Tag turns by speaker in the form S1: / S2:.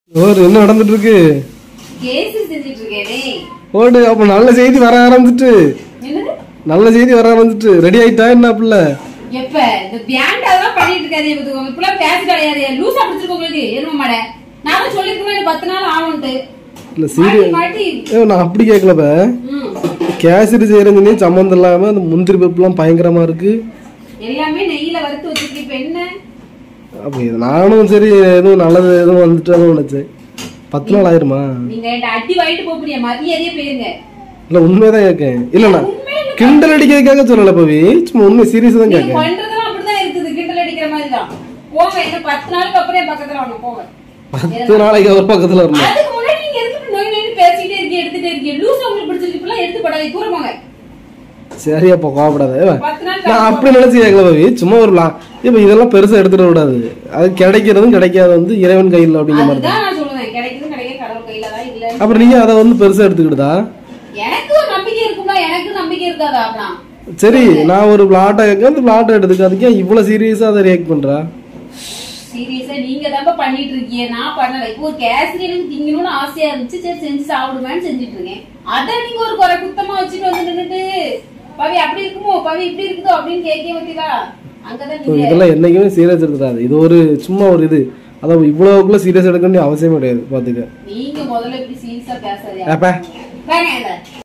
S1: ஓர் என்ன நடந்துட்டு இருக்கு
S2: கேசி செஞ்சுட்டு இருக்கேனே
S1: ஓடு அப்ப நல்ல செய்தி வர ஆரம்பிச்சிட்டு
S2: என்னது
S1: நல்ல செய்தி வர ஆரம்பிச்சிட்டு ரெடி ஆயிட்டா என்ன பிள்ளை
S2: எப்ப இந்த பேண்ட் அதெல்லாம் பண்ணிட்டு இருக்காது இப்ப இப்பெல்லாம் பேச கிடையாது லூசா பிடிச்சிருக்கு உங்களுக்கு எரும மாட நான் தான் சொல்லிருக்கேன் பத்து நாள் ஆகும்ட்டு
S1: இல்ல
S2: மாட்டி
S1: சீரியஸ்
S2: மாட்டி
S1: ஏ நான் அப்படி கேட்கலப்ப
S2: ம்.
S1: கேசரி செய்யறதுனே சம்மந்தம் இல்லாம அந்த முந்திரி பருப்புலாம் பயங்கரமா இருக்கு
S2: எல்லாமே நெய்யில வறுத்து வச்சிருக்கேன் இப்ப என்ன
S1: அப்ப இது நானும் சரி எதுவும் நல்லது எதுவும் வந்துட்டாலும் நினைச்சேன் பத்து நாள் ஆயிருமா
S2: நீங்க என்கிட்ட அடி வாங்கிட்டு போக முடியாது மரியாதையே போயிருங்க
S1: இல்ல உண்மைதான் கேட்கேன் இல்லண்ணா கிண்டல் அடிக்கிறதுக்காக சொல்லல பவி சும்மா உண்மை சீரியஸ் தான்
S2: நீங்க
S1: கேட்கேன்
S2: பண்றதெல்லாம் அப்படிதான் இருக்குது கிண்டல் அடிக்கிற மாதிரி தான் போங்க இன்னும் பத்து நாளுக்கு அப்புறம் என் பக்கத்துல வாங்க போங்க
S1: பத்து நாளைக்கு ஒரு பக்கத்துல வரணும்
S2: அதுக்கு முன்னாடி நீங்க எதுக்கு நோய் நோய் பேசிக்கிட்டே இருக்கீங்க எடுத்துட்டே இருக்கீங்க லூஸ் உங்களுக்கு பிடிச்சிருக்கு இப்பெல்லாம் எடுத்து படாது தூர போங்க
S1: சரி அப்ப கோவப்படாத ஏ,
S2: பத்து நாள்
S1: நான் அப்படி நினைச்சு கேட்கல பவி சும்மா ஒரு லா இப்ப இதெல்லாம் பெருசா எடுத்துட கூடாது அது கிடைக்கிறதும் கிடைக்காது வந்து இறைவன் கையில் அப்படிங்கிற மாதிரி தான்
S2: அதுதான் நான் சொல்லுவேன் கிடைக்குது கிடைக்க கடவுள் கையில தான் இல்ல
S1: அப்புறம் நீங்க அதை வந்து பெருசா எடுத்துக்கிட்டதா
S2: எனக்கு ஒரு நம்பிக்கை இருக்கும்ல எனக்கு நம்பிக்கை இருக்காதா அப்புறம்
S1: சரி நான் ஒரு பிளாட்டை கேட்க அந்த பிளாட்டை எடுத்துக்காதுக்கு இவ்வளவு சீரியஸா அதை ரியாக்ட் பண்றா
S2: சீரியஸா நீங்க தான் பண்ணிட்டு இருக்கீங்க நான் பண்ணல இப்போ ஒரு கேசரி எனக்கு திங்கணும்னு ஆசையா இருந்துச்சு சரி செஞ்சு சாப்பிடுவேன்னு செஞ்சுட்டு இருக்கேன் அத நீங்க ஒரு குறை குத்தமா வச்சுட்டு வந்து நின்னுட்டு பவி அப்படி இருக்குமோ பவி இப்படி இருக்குதோ அப்படின்னு கேட்க பத்தியா அங்கதான்
S1: So,
S2: நீங்க
S1: இதெல்லாம் என்னைக்குமே சீரியஸ் எடுத்துடாது இது ஒரு சும்மா ஒரு இது அதான் இவ்வளவுக்குள்ள சீரியஸ் எடுக்க வேண்டிய அவசியமே கிடையாது பாத்துக்க
S2: நீங்க முதல்ல இப்படி சீரியஸா பேசாதே
S1: அப்ப
S2: வேணாம் இல்ல